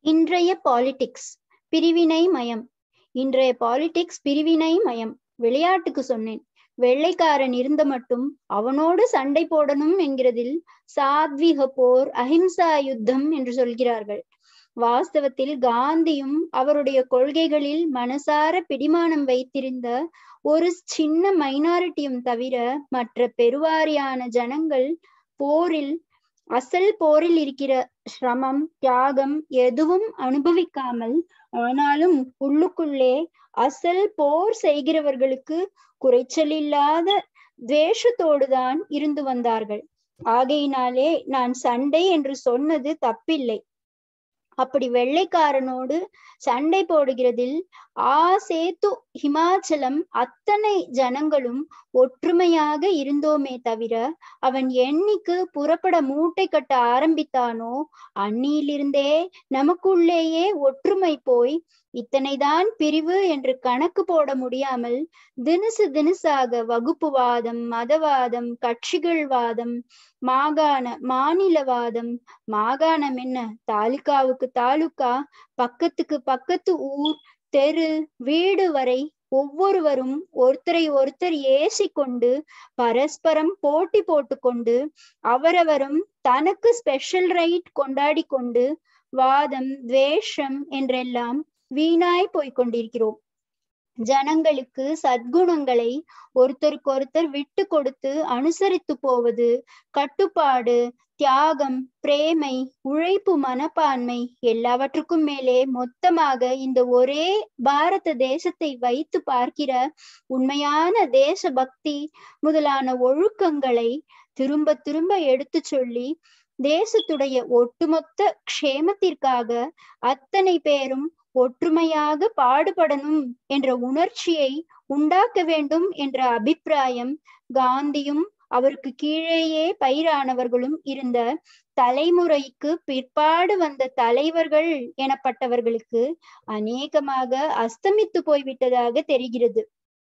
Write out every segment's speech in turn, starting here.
இன்றைய பாலிடிக்ஸ் பிரிவினை மயம் இன்றைய பாலிடிக்ஸ் பிரிவினை மயம் விளையாட்டுக்கு சொன்னேன் வெள்ளைக்காரன் இருந்த மட்டும் அவனோடு சண்டை போடணும் என்கிறதில் சாத்விக போர் அஹிம்சா யுத்தம் என்று சொல்கிறார்கள் வாஸ்தவத்தில் காந்தியும் அவருடைய கொள்கைகளில் மனசார பிடிமானம் வைத்திருந்த ஒரு சின்ன மைனாரிட்டியும் தவிர மற்ற பெருவாரியான ஜனங்கள் போரில் அசல் போரில் இருக்கிற சிரமம் தியாகம் எதுவும் அனுபவிக்காமல் ஆனாலும் உள்ளுக்குள்ளே அசல் போர் செய்கிறவர்களுக்கு குறைச்சலில்லாத துவேஷத்தோடுதான் இருந்து வந்தார்கள் ஆகையினாலே நான் சண்டை என்று சொன்னது தப்பில்லை அப்படி வெள்ளைக்காரனோடு சண்டை போடுகிறதில் ஆ சேத்து ஹிமாச்சலம் அத்தனை ஜனங்களும் ஒற்றுமையாக இருந்தோமே தவிர அவன் என்னைக்கு புறப்பட மூட்டை கட்ட ஆரம்பித்தானோ அன்னியிலிருந்தே நமக்குள்ளேயே ஒற்றுமை போய் இத்தனைதான் பிரிவு என்று கணக்கு போட முடியாமல் தினுசு தினுசாக வகுப்புவாதம் மதவாதம் கட்சிகள் வாதம் மாகாண மாநிலவாதம் மாகாணம் என்ன தாலுகாவுக்கு தாலுகா பக்கத்துக்கு பக்கத்து ஊர் தெரு வீடு வரை ஒவ்வொருவரும் ஒருத்தரை ஒருத்தர் ஏசி கொண்டு பரஸ்பரம் போட்டி போட்டுக்கொண்டு அவரவரும் தனக்கு ஸ்பெஷல் ரைட் கொண்டாடி கொண்டு வாதம் துவேஷம் என்றெல்லாம் வீணாய் போய்க் கொண்டிருக்கிறோம் ஜனங்களுக்கு சத்குணங்களை ஒருத்தருக்கொருத்தர் விட்டு கொடுத்து அனுசரித்து போவது கட்டுப்பாடு தியாகம் பிரேமை உழைப்பு மனப்பான்மை எல்லாவற்றுக்கும் மேலே மொத்தமாக இந்த ஒரே பாரத தேசத்தை வைத்து பார்க்கிற உண்மையான தேசபக்தி முதலான ஒழுக்கங்களை திரும்ப திரும்ப எடுத்து சொல்லி தேசத்துடைய ஒட்டுமொத்த க்ஷேமத்திற்காக அத்தனை பேரும் ஒற்றுமையாக பாடுபடணும் என்ற உணர்ச்சியை உண்டாக்க வேண்டும் என்ற அபிப்பிராயம் காந்தியும் அவருக்கு கீழேயே பயிரானவர்களும் இருந்த தலைமுறைக்கு பிற்பாடு வந்த தலைவர்கள் எனப்பட்டவர்களுக்கு அநேகமாக அஸ்தமித்து போய்விட்டதாக தெரிகிறது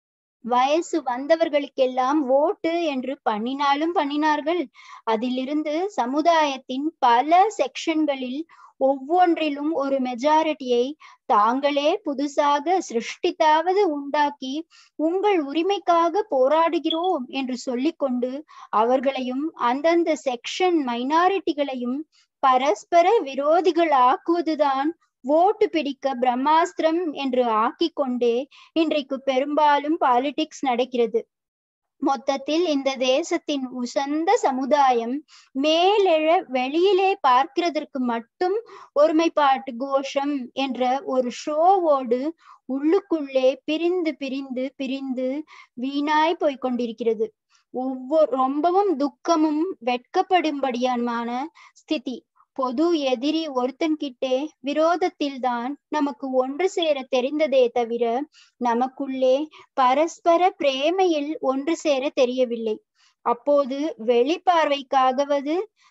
வயசு வந்தவர்களுக்கெல்லாம் ஓட்டு என்று பண்ணினாலும் பண்ணினார்கள் அதிலிருந்து சமுதாயத்தின் பல செக்ஷன்களில் ஒவ்வொன்றிலும் ஒரு மெஜாரிட்டியை தாங்களே புதுசாக சிருஷ்டித்தாவது உண்டாக்கி உங்கள் உரிமைக்காக போராடுகிறோம் என்று சொல்லிக்கொண்டு அவர்களையும் அந்தந்த செக்ஷன் மைனாரிட்டிகளையும் பரஸ்பர விரோதிகள் ஆக்குவதுதான் ஓட்டு பிடிக்க பிரம்மாஸ்திரம் என்று ஆக்கிக் கொண்டே இன்றைக்கு பெரும்பாலும் பாலிடிக்ஸ் நடக்கிறது மொத்தத்தில் இந்த தேசத்தின் உசந்த சமுதாயம் மேலெழ வெளியிலே பார்க்கிறதற்கு மட்டும் ஒருமைப்பாட்டு கோஷம் என்ற ஒரு ஷோவோடு உள்ளுக்குள்ளே பிரிந்து பிரிந்து பிரிந்து வீணாய் போய்கொண்டிருக்கிறது ஒவ்வொரு ரொம்பவும் துக்கமும் வெட்கப்படும்படியான ஸ்திதி பொது எதிரி ஒருத்தன் கிட்டே விரோதத்தில் தான் நமக்கு ஒன்று சேர தெரிந்ததே தவிர நமக்குள்ளே பரஸ்பர பிரேமையில் ஒன்று சேர தெரியவில்லை அப்போது வெளிப்பார்வைக்காகவது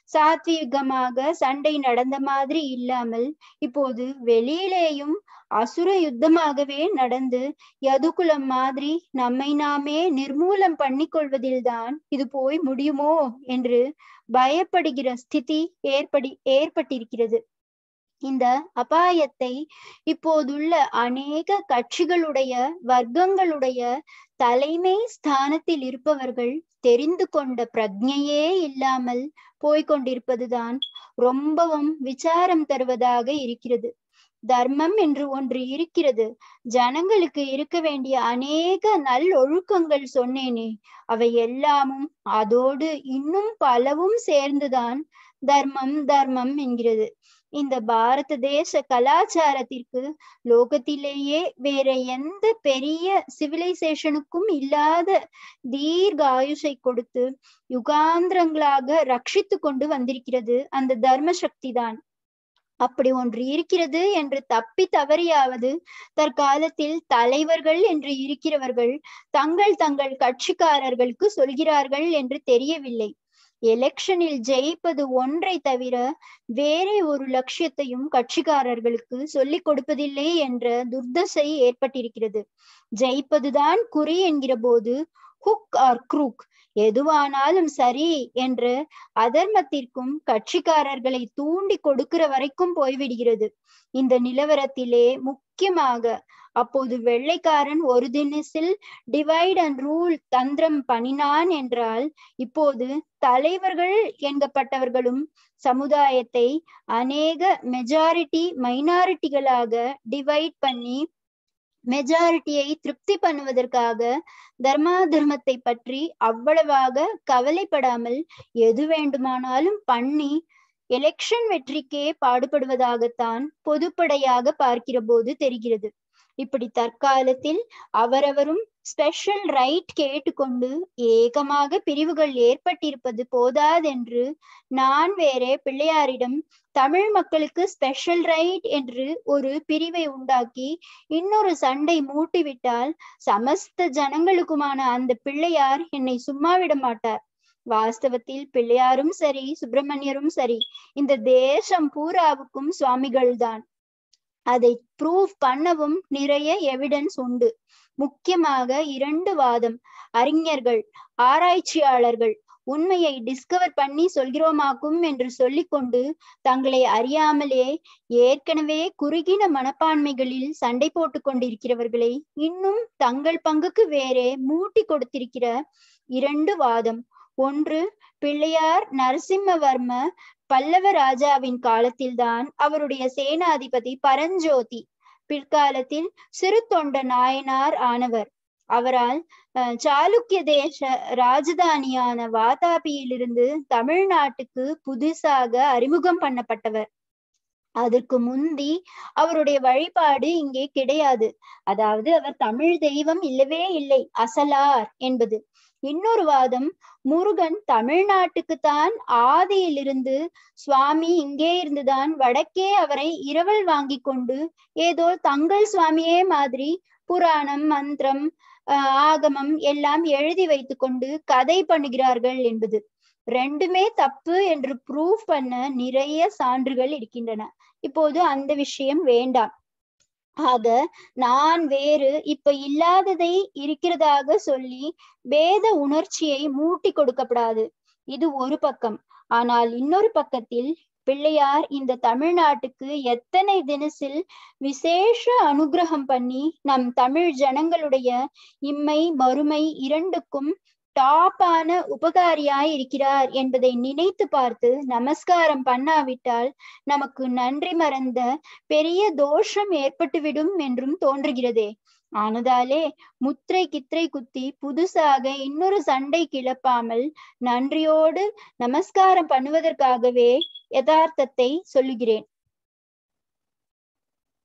சாத்வீகமாக சண்டை நடந்த மாதிரி இல்லாமல் இப்போது வெளியிலேயும் அசுர யுத்தமாகவே நடந்து யதுகுலம் மாதிரி நம்மை நாமே நிர்மூலம் பண்ணி கொள்வதில்தான் இது போய் முடியுமோ என்று பயப்படுகிற ஸ்திதி ஏற்படி ஏற்பட்டிருக்கிறது இந்த அபாயத்தை இப்போதுள்ள அநேக கட்சிகளுடைய வர்க்கங்களுடைய தலைமை ஸ்தானத்தில் இருப்பவர்கள் தெரிந்து கொண்ட பிரஜையே இல்லாமல் போய்கொண்டிருப்பதுதான் ரொம்பவும் விசாரம் தருவதாக இருக்கிறது தர்மம் என்று ஒன்று இருக்கிறது ஜனங்களுக்கு இருக்க வேண்டிய அநேக நல் ஒழுக்கங்கள் சொன்னேனே அவை எல்லாமும் அதோடு இன்னும் பலவும் சேர்ந்துதான் தர்மம் தர்மம் என்கிறது இந்த பாரத தேச கலாச்சாரத்திற்கு லோகத்திலேயே வேற எந்த பெரிய சிவிலைசேஷனுக்கும் இல்லாத தீர்க்க ஆயுஷை கொடுத்து யுகாந்திரங்களாக ரட்சித்து கொண்டு வந்திருக்கிறது அந்த தர்ம சக்தி தான் அப்படி ஒன்று இருக்கிறது என்று தப்பி தவறியாவது தற்காலத்தில் தலைவர்கள் என்று இருக்கிறவர்கள் தங்கள் தங்கள் கட்சிக்காரர்களுக்கு சொல்கிறார்கள் என்று தெரியவில்லை எலெக்ஷனில் ஜெயிப்பது ஒன்றை தவிர வேறே ஒரு லட்சியத்தையும் கட்சிக்காரர்களுக்கு சொல்லிக் கொடுப்பதில்லை என்ற துர்தசை ஏற்பட்டிருக்கிறது ஜெயிப்பதுதான் குறி என்கிற போது ஹுக் ஆர் குரூக் எதுவானாலும் சரி என்று அதர்மத்திற்கும் கட்சிக்காரர்களை தூண்டி கொடுக்கிற வரைக்கும் போய்விடுகிறது இந்த நிலவரத்திலே முக்கியமாக அப்போது வெள்ளைக்காரன் ஒரு தினசில் டிவைட் அண்ட் ரூல் தந்திரம் பண்ணினான் என்றால் இப்போது தலைவர்கள் என்கப்பட்டவர்களும் சமுதாயத்தை அநேக மெஜாரிட்டி மைனாரிட்டிகளாக டிவைட் பண்ணி மெஜாரிட்டியை திருப்தி பண்ணுவதற்காக தர்மா தர்மத்தை பற்றி அவ்வளவாக கவலைப்படாமல் எது வேண்டுமானாலும் பண்ணி எலெக்ஷன் வெற்றிக்கே பாடுபடுவதாகத்தான் பொதுப்படையாக பார்க்கிற போது தெரிகிறது இப்படி தற்காலத்தில் அவரவரும் ஸ்பெஷல் ரைட் கேட்டுக்கொண்டு ஏகமாக பிரிவுகள் ஏற்பட்டிருப்பது போதாதென்று நான் வேறே பிள்ளையாரிடம் தமிழ் மக்களுக்கு ஸ்பெஷல் ரைட் என்று ஒரு பிரிவை உண்டாக்கி இன்னொரு சண்டை மூட்டிவிட்டால் சமஸ்த ஜனங்களுக்குமான அந்த பிள்ளையார் என்னை சும்மா விட மாட்டார் வாஸ்தவத்தில் பிள்ளையாரும் சரி சுப்பிரமணியரும் சரி இந்த தேசம் பூராவுக்கும் சுவாமிகள் தான் அதை ப்ரூவ் பண்ணவும் நிறைய எவிடன்ஸ் உண்டு முக்கியமாக இரண்டு வாதம் அறிஞர்கள் ஆராய்ச்சியாளர்கள் உண்மையை டிஸ்கவர் பண்ணி சொல்கிறோமாக்கும் என்று சொல்லிக்கொண்டு தங்களை அறியாமலே ஏற்கனவே குறுகின மனப்பான்மைகளில் சண்டை போட்டு கொண்டிருக்கிறவர்களை இன்னும் தங்கள் பங்குக்கு வேறே மூட்டி கொடுத்திருக்கிற இரண்டு வாதம் ஒன்று பிள்ளையார் நரசிம்மவர்ம பல்லவ ராஜாவின் காலத்தில்தான் அவருடைய சேனாதிபதி பரஞ்சோதி பிற்காலத்தில் சிறு தொண்ட நாயனார் ஆனவர் அவரால் சாளுக்கிய தேச ராஜதானியான வாதாபியிலிருந்து தமிழ்நாட்டுக்கு புதுசாக அறிமுகம் பண்ணப்பட்டவர் அதற்கு முந்தி அவருடைய வழிபாடு இங்கே கிடையாது அதாவது அவர் தமிழ் தெய்வம் இல்லவே இல்லை அசலார் என்பது இன்னொரு வாதம் முருகன் தமிழ்நாட்டுக்கு தான் ஆதியிலிருந்து சுவாமி இங்கே இருந்துதான் வடக்கே அவரை இரவல் வாங்கி கொண்டு ஏதோ தங்கள் சுவாமியே மாதிரி புராணம் மந்திரம் ஆகமம் எல்லாம் எழுதி வைத்து கொண்டு கதை பண்ணுகிறார்கள் என்பது ரெண்டுமே தப்பு என்று ப்ரூவ் பண்ண நிறைய சான்றுகள் இருக்கின்றன இப்போது அந்த விஷயம் வேண்டாம் ஆக நான் வேறு இப்ப இல்லாததை இருக்கிறதாக சொல்லி வேத உணர்ச்சியை மூட்டி கொடுக்கப்படாது இது ஒரு பக்கம் ஆனால் இன்னொரு பக்கத்தில் பிள்ளையார் இந்த தமிழ்நாட்டுக்கு எத்தனை தினசில் விசேஷ அனுகிரகம் பண்ணி நம் தமிழ் ஜனங்களுடைய இம்மை மறுமை இரண்டுக்கும் டாப்பான உபகாரியாய் இருக்கிறார் என்பதை நினைத்து பார்த்து நமஸ்காரம் பண்ணாவிட்டால் நமக்கு நன்றி மறந்த பெரிய தோஷம் ஏற்பட்டுவிடும் என்றும் தோன்றுகிறதே ஆனதாலே முத்திரை கித்திரை குத்தி புதுசாக இன்னொரு சண்டை கிளப்பாமல் நன்றியோடு நமஸ்காரம் பண்ணுவதற்காகவே யதார்த்தத்தை சொல்லுகிறேன்